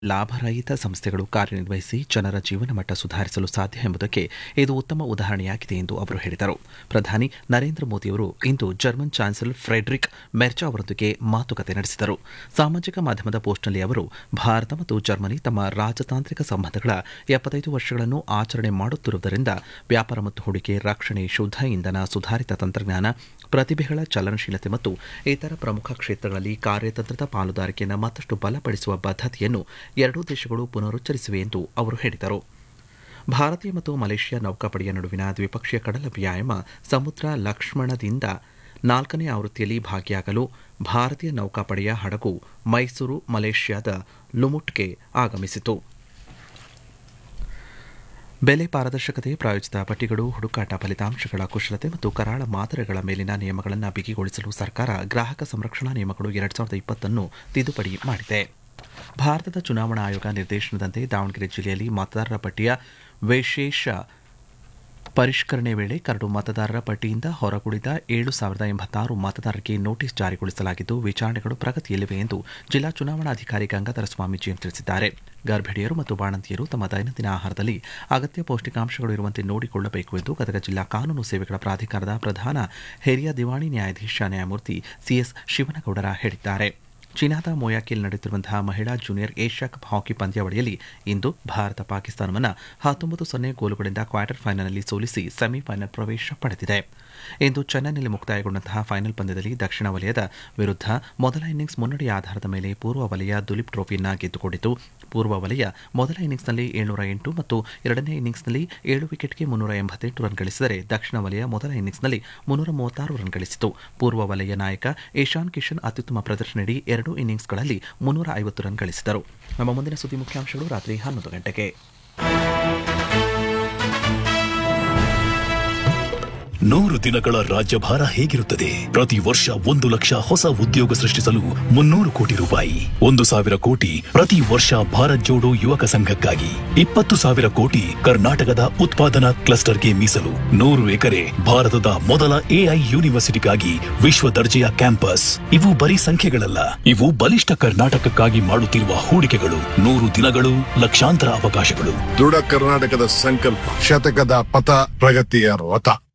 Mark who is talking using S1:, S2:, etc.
S1: ಲಾಭರಹಿತ ಸಂಸ್ಥೆಗಳು ಕಾರ್ಯನಿರ್ವಹಿಸಿ ಜನರ ಜೀವನ ಮಟ್ಟ ಸುಧಾರಿಸಲು ಸಾಧ್ಯ ಎಂಬುದಕ್ಕೆ ಇದು ಉತ್ತಮ ಉದಾಹರಣೆಯಾಗಿದೆ ಎಂದು ಅವರು ಹೇಳಿದರು ಪ್ರಧಾನಿ ನರೇಂದ್ರ ಮೋದಿಯವರು ಇಂದು ಜರ್ಮನ್ ಚಾನ್ಸಲರ್ ಫ್ರೆಡ್ರಿಕ್ ಮೆರ್ಚಾ ಅವರೊಂದಿಗೆ ಮಾತುಕತೆ ನಡೆಸಿದರು ಸಾಮಾಜಿಕ ಮಾಧ್ಯಮದ ಪೋಸ್ಟ್ನಲ್ಲಿ ಅವರು ಭಾರತ ಮತ್ತು ಜರ್ಮನಿ ತಮ್ಮ ರಾಜತಾಂತ್ರಿಕ ಸಂಬಂಧಗಳ ಎಪ್ಪತ್ತೈದು ವರ್ಷಗಳನ್ನು ಆಚರಣೆ ಮಾಡುತ್ತಿರುವುದರಿಂದ ವ್ಯಾಪಾರ ಮತ್ತು ಹೂಡಿಕೆ ರಕ್ಷಣೆ ಶುದ್ಧ ಇಂಧನ ಸುಧಾರಿತ ತಂತ್ರಜ್ಞಾನ ಪ್ರತಿಭೆಗಳ ಚಲನಶೀಲತೆ ಮತ್ತು ಇತರ ಪ್ರಮುಖ ಕ್ಷೇತ್ರಗಳಲ್ಲಿ ಕಾರ್ಯತಂತ್ರದ ಪಾಲುದಾರಿಕೆಯನ್ನು ಮತ್ತಷ್ಟು ಬಲಪಡಿಸುವ ಬದ್ಧತೆಯನ್ನು ಎರಡೂ ದೇಶಗಳು ಪುನರುಚ್ಚರಿಸಿವೆ ಎಂದು ಅವರು ಹೇಳಿದರು ಭಾರತೀಯ ಮತ್ತು ಮಲೇಷ್ಯಾ ನೌಕಾಪಡೆಯ ನಡುವಿನ ದ್ವಿಪಕ್ಷೀಯ ಕಡಲ ವ್ಯಾಯಾಮ ಸಮುದ್ರ ಲಕ್ಷ್ಮಣದಿಂದ ನಾಲ್ಕನೇ ಆವೃತ್ತಿಯಲ್ಲಿ ಭಾಗಿಯಾಗಲು ಭಾರತೀಯ ನೌಕಾಪಡೆಯ ಹಡಗು ಮೈಸೂರು ಮಲೇಷ್ಯಾದ ಲುಮುಟ್ಗೆ ಆಗಮಿಸಿತು ಬೆಲೆ ಪಾರದರ್ಶಕತೆ ಪ್ರಾಯೋಜಿತ ಪಟ್ಟಿಗಳು ಹುಡುಕಾಟ ಫಲಿತಾಂಶಗಳ ಕುಶಲತೆ ಮತ್ತು ಕರಾಳ ಮಾದರಿಗಳ ಮೇಲಿನ ನಿಯಮಗಳನ್ನು ಬಿಗಿಗೊಳಿಸಲು ಸರ್ಕಾರ ಗ್ರಾಹಕ ಸಂರಕ್ಷಣಾ ನಿಯಮಗಳು ಎರಡ್ ಸಾವಿರದ ಇಪ್ಪತ್ತನ್ನು ತಿದ್ದುಪಡಿ ಮಾಡಿದೆ ಭಾರತದ ಚುನಾವಣಾ ಆಯೋಗ ನಿರ್ದೇಶನದಂತೆ ದಾವಣಗೆರೆ ಜಿಲ್ಲೆಯಲ್ಲಿ ಮತದಾರರ ಪಟ್ಟಿಯ ವಿಶೇಷ ಪರಿಷ್ಕರಣೆ ವೇಳೆ ಕರಡು ಮತದಾರರ ಪಟ್ಟಿಯಿಂದ ಹೊರಗುಳಿದ ಏಳು ಸಾವಿರದ ಎಂಬತ್ತಾರು ಮತದಾರರಿಗೆ ನೋಟಿಸ್ ಜಾರಿಗೊಳಿಸಲಾಗಿದ್ದು ವಿಚಾರಣೆಗಳು ಪ್ರಗತಿಯಲ್ಲಿವೆ ಎಂದು ಜಿಲ್ಲಾ ಚುನಾವಣಾಧಿಕಾರಿ ಗಂಗಾಧರ ಸ್ವಾಮೀಜಿ ತಿಳಿಸಿದ್ದಾರೆ ಗರ್ಭಿಣಿಯರು ಮತ್ತು ಬಾಣಂತಿಯರು ತಮ್ಮ ದೈನಂದಿನ ಆಹಾರದಲ್ಲಿ ಅಗತ್ಯ ಪೌಷ್ಟಿಕಾಂಶಗಳು ಇರುವಂತೆ ನೋಡಿಕೊಳ್ಳಬೇಕು ಎಂದು ಗದಗ ಜಿಲ್ಲಾ ಕಾನೂನು ಸೇವೆಗಳ ಪ್ರಾಧಿಕಾರದ ಪ್ರಧಾನ ಹಿರಿಯ ದಿವಾಣಿ ನ್ಯಾಯಾಧೀಶ ನ್ಯಾಯಮೂರ್ತಿ ಸಿಎಸ್ ಶಿವನಗೌಡರ ಹೇಳಿದ್ದಾರೆ ಚೀನಾದ ಮೊಯಾಕಿಲ್ ನಡೆಯುತ್ತಿರುವಂತಹ ಮಹಿಳಾ ಜೂನಿಯರ್ ಏಷ್ಯಾ ಕಪ್ ಹಾಕಿ ಪಂದ್ಯಾವಳಿಯಲ್ಲಿ ಇಂದು ಭಾರತ ಪಾಕಿಸ್ತಾನವನ್ನು ಹತ್ತೊಂಬತ್ತು ಸೊನ್ನೆ ಗೋಲುಗಳಿಂದ ಕ್ವಾರ್ಟರ್ ಫೈನಲ್ನಲ್ಲಿ ಸೋಲಿಸಿ ಸೆಮಿಫೈನಲ್ ಪ್ರವೇಶ ಪಡೆದಿದೆ ಇಂದು ಚೆನ್ನೈನಲ್ಲಿ ಮುಕ್ತಾಯಗೊಂಡಂತಹ ಫೈನಲ್ ಪಂದ್ಯದಲ್ಲಿ ದಕ್ಷಿಣ ವಲಯದ ವಿರುದ್ಧ ಮೊದಲ ಇನ್ನಿಂಗ್ಸ್ ಮುನ್ನಡೆಯ ಆಧಾರದ ಮೇಲೆ ಪೂರ್ವ ವಲಯ ದುಲೀಪ್ ಟ್ರೋಫಿಯನ್ನು ಗೆದ್ದುಕೊಂಡಿತು ಪೂರ್ವ ವಲಯ ಮೊದಲ ಇನ್ನಿಂಗ್ಸ್ನಲ್ಲಿ ಏಳ್ನೂರ ಎಂಟು ಮತ್ತು ಎರಡನೇ ಇನ್ನಿಂಗ್ಸ್ನಲ್ಲಿ ಏಳು ವಿಕೆಟ್ಗೆ ಮುನ್ನೂರ ಎಂಬತ್ತೆಂಟು ರನ್ ಗಳಿಸಿದರೆ ದಕ್ಷಿಣ ವಲಯ ಮೊದಲ ಇನ್ನಿಂಗ್ಸ್ನಲ್ಲಿ ಮುನ್ನೂರ ಮೂವತ್ತಾರು ರನ್ ಗಳಿಸಿತು ಪೂರ್ವ ವಲಯ ನಾಯಕ ಇಶಾನ್ ಕಿಶನ್ ಅತ್ಯುತ್ತಮ ಪ್ರದರ್ಶನ ನೀಡಿ ಎರಡು ಇನ್ನಿಂಗ್ಸ್ಗಳಲ್ಲಿ ಮುನ್ನೂರ ಐವತ್ತು ರನ್ ಗಳಿಸಿದರು ನಮ್ಮ ಮುಂದಿನ ಸುದ್ದಿ ಮುಖ್ಯಾಂಶಗಳು ರಾತ್ರಿ ಹನ್ನೊಂದು ಗಂಟೆಗೆ
S2: ನೂರು ದಿನಗಳ ರಾಜ್ಯಭಾರ ಹೇಗಿರುತ್ತದೆ ಪ್ರತಿ ವರ್ಷ ಒಂದು ಲಕ್ಷ ಹೊಸ ಉದ್ಯೋಗ ಸೃಷ್ಟಿಸಲು ಮುನ್ನೂರು ಕೋಟಿ ರೂಪಾಯಿ ಒಂದು ಸಾವಿರ ಕೋಟಿ ಪ್ರತಿ ವರ್ಷ ಭಾರತ್ ಜೋಡೋ ಯುವಕ ಸಂಘಕ್ಕಾಗಿ ಇಪ್ಪತ್ತು ಸಾವಿರ ಕೋಟಿ ಕರ್ನಾಟಕದ ಉತ್ಪಾದನಾ ಕ್ಲಸ್ಟರ್ಗೆ ಮೀಸಲು ನೂರು ಎಕರೆ ಭಾರತದ ಮೊದಲ ಎಐ ಯೂನಿವರ್ಸಿಟಿಗಾಗಿ ವಿಶ್ವ ದರ್ಜೆಯ ಕ್ಯಾಂಪಸ್ ಇವು ಬರೀ ಸಂಖ್ಯೆಗಳಲ್ಲ ಇವು ಬಲಿಷ್ಠ ಕರ್ನಾಟಕಕ್ಕಾಗಿ ಮಾಡುತ್ತಿರುವ ಹೂಡಿಕೆಗಳು ನೂರು ದಿನಗಳು ಲಕ್ಷಾಂತರ ಅವಕಾಶಗಳು
S3: ದೃಢ ಕರ್ನಾಟಕದ ಸಂಕಲ್ಪ ಶತಕದ ಪಥ ಪ್ರಗತಿಯ ರಥ